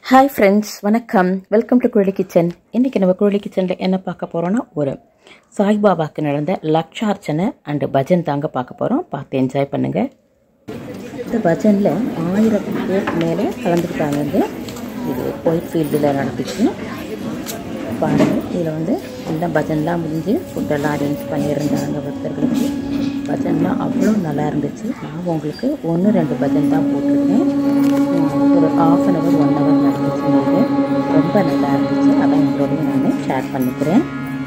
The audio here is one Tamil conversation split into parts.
ஹாய் ஃப்ரெண்ட்ஸ் வணக்கம் வெல்கம் டு குழலி கிச்சன் இன்றைக்கி நம்ம குழலி கிச்சனில் என்ன பார்க்க போகிறோன்னா ஒரு சாய்பாபாவுக்கு நடந்த லக்ஷார்ச்சனை அண்டு பஜன் தாங்க பார்க்க போகிறோம் பார்த்து என்ஜாய் பண்ணுங்கள் இந்த பஜனில் ஆயிரம் பேர் மேலே கலந்துக்கிட்டாங்க இது ஒயிட் ஃபீல்டில் நடந்துச்சு பாருங்கள் இதில் வந்து எல்லாம் பஜன்லாம் முடிஞ்சு ஃபுட்டெல்லாம் அரேஞ்ச் பண்ணியிருந்தாங்க பக்தர்களுக்கு பஜன்லாம் அவ்வளோ நல்லா இருந்துச்சு நான் உங்களுக்கு ஒன்று ரெண்டு பஜன் தான் போட்டிருக்கேன் உம், ஒரு half an hour one hour நடந்துச்சு உங்களுக்கு ரொம்ப நல்லா இருந்துச்சு அதான் உங்களோடய நான் ஷேர் பண்ணிக்கிறேன்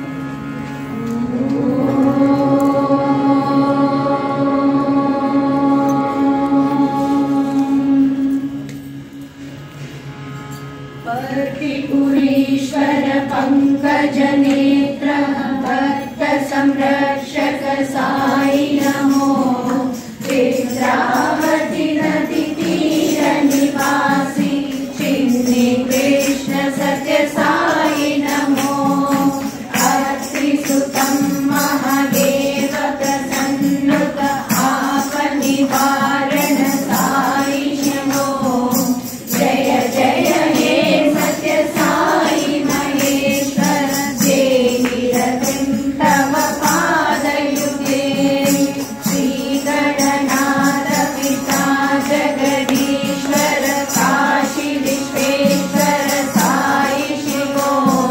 भक्तिपुरीश्वर पङ्कजनेत्र भक्त संरक्षक साई नमो चित्रावति नदी तीर निवासी चिन्नि कृष्ण सत्य साई नमो अत्रिसुतं महादेव प्रसन्नुत आपनिवारण साई नमो जय जय हे सत्य साई महेश्वर देहिरतिं तव पादयुगे श्रीगणनाथ पिता जगदीश्वर काशी विश्वेश्वर साई शिवो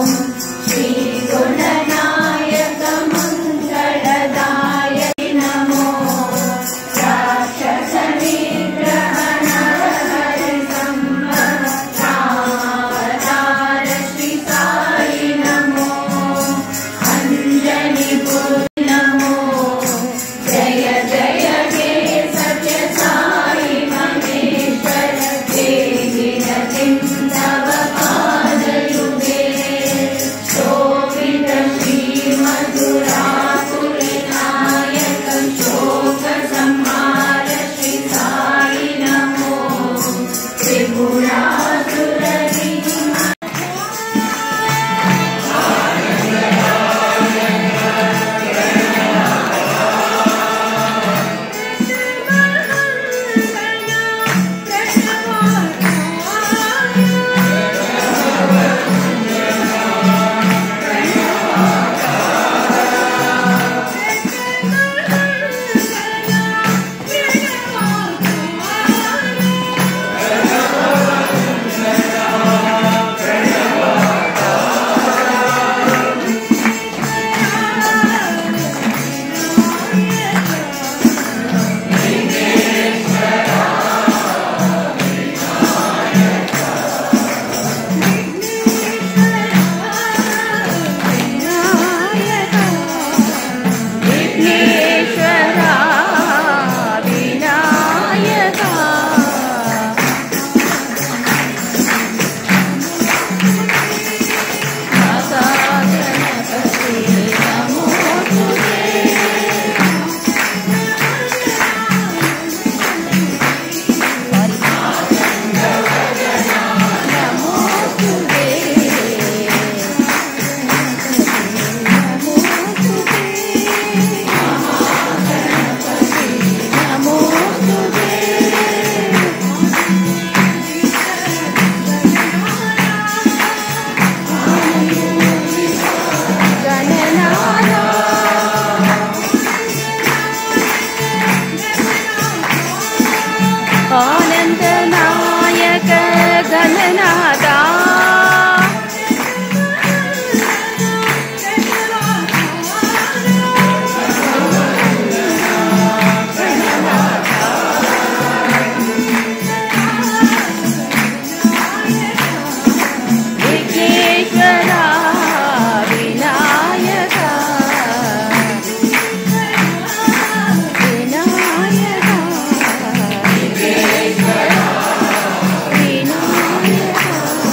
श्रीगुणनायक मङ्गलदाय नमो राक्षस निग्रह नरहरि संवतार श्री साई नमो अञ्जनि नमो जय जय हे सत्य साई महेश्वर देहि रतिं तव पादयुगे शोभित श्रीमधुरासुरनायक शोक संहार श्री साई नमो त्रिपुरासुरनि विघ्नेश्वरा विनायका माता गणपति नमो तुझे नमो तुझे नमो तुझे गणनादा आनन्दनायक गणनादा विघ्नेश्वरा विनायका विनायका विघ्नेश्वरा विनायका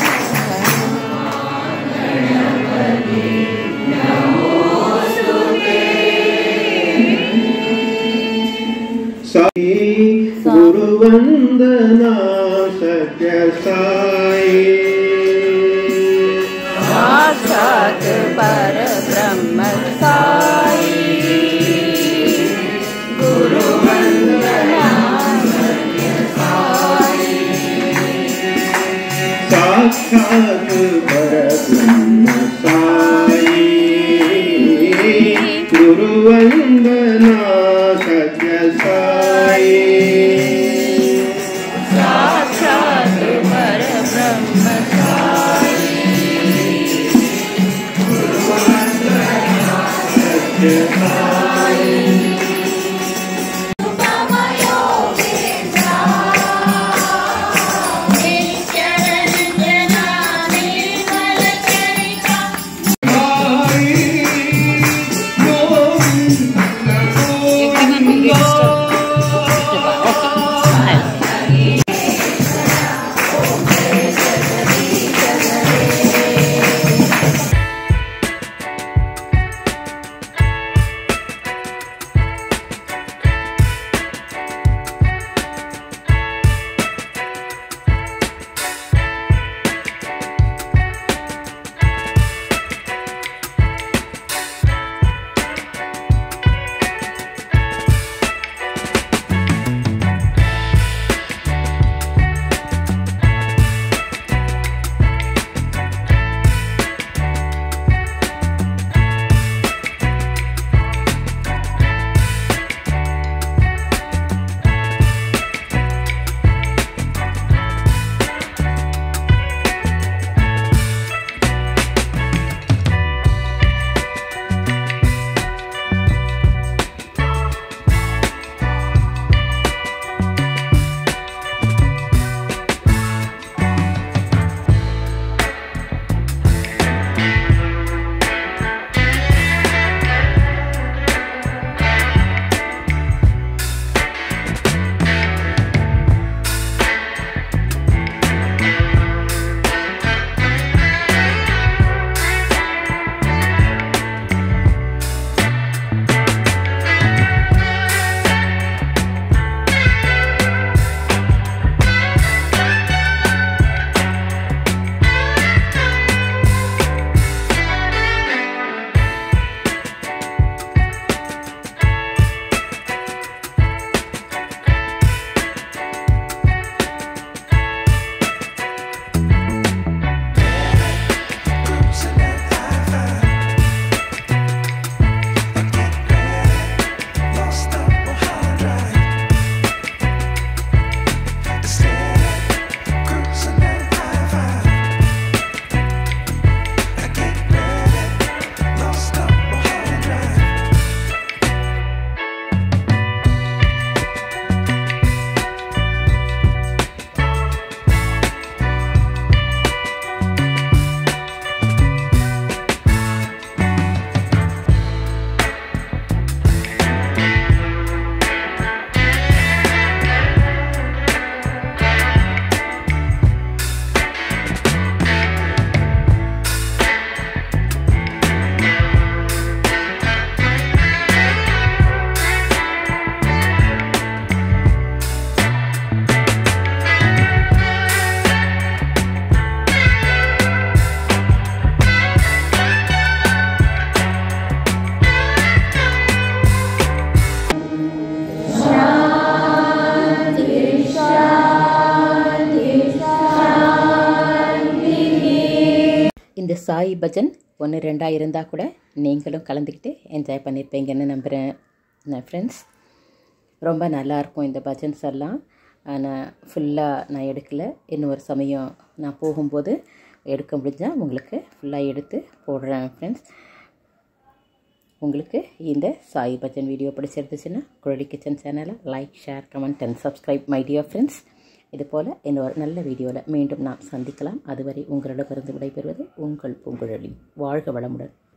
साई गुरुवन्दना सत्य साई साक्षात् परब्रह्म साई गुरुवन्दना साई साक्षात् परब्रह्म साई गुरुवन्दना सत्य साई साक्षात् परब्रह्म साई இந்த சாய் பஜன் ஒன்று ரெண்டாக இருந்தால் கூட நீங்களும் கலந்துக்கிட்டு என்ஜாய் பண்ணியிருப்பீங்கன்னு நம்புகிறேன் ஃப்ரெண்ட்ஸ் ரொம்ப நல்லாயிருக்கும் இந்த பஜன்ஸ் எல்லாம் ஆனால் ஃபுல்லாக நான் எடுக்கல இன்னொரு சமயம் நான் போகும்போது எடுக்க முடிஞ்சால் உங்களுக்கு ஃபுல்லாக எடுத்து போடுறேன் ஃப்ரெண்ட்ஸ் உங்களுக்கு இந்த சாய் பஜன் வீடியோ பிடிச்சிருந்துச்சுன்னா குழலி கிச்சன் சேனலை like share comment and subscribe my dear friends இது போல் இன்னொரு நல்ல வீடியோவில் மீண்டும் நாம் சந்திக்கலாம் அதுவரை உங்களிடமிருந்து விடைபெறுவது உங்கள் பூங்குழலி வாழ்க வளமுடன்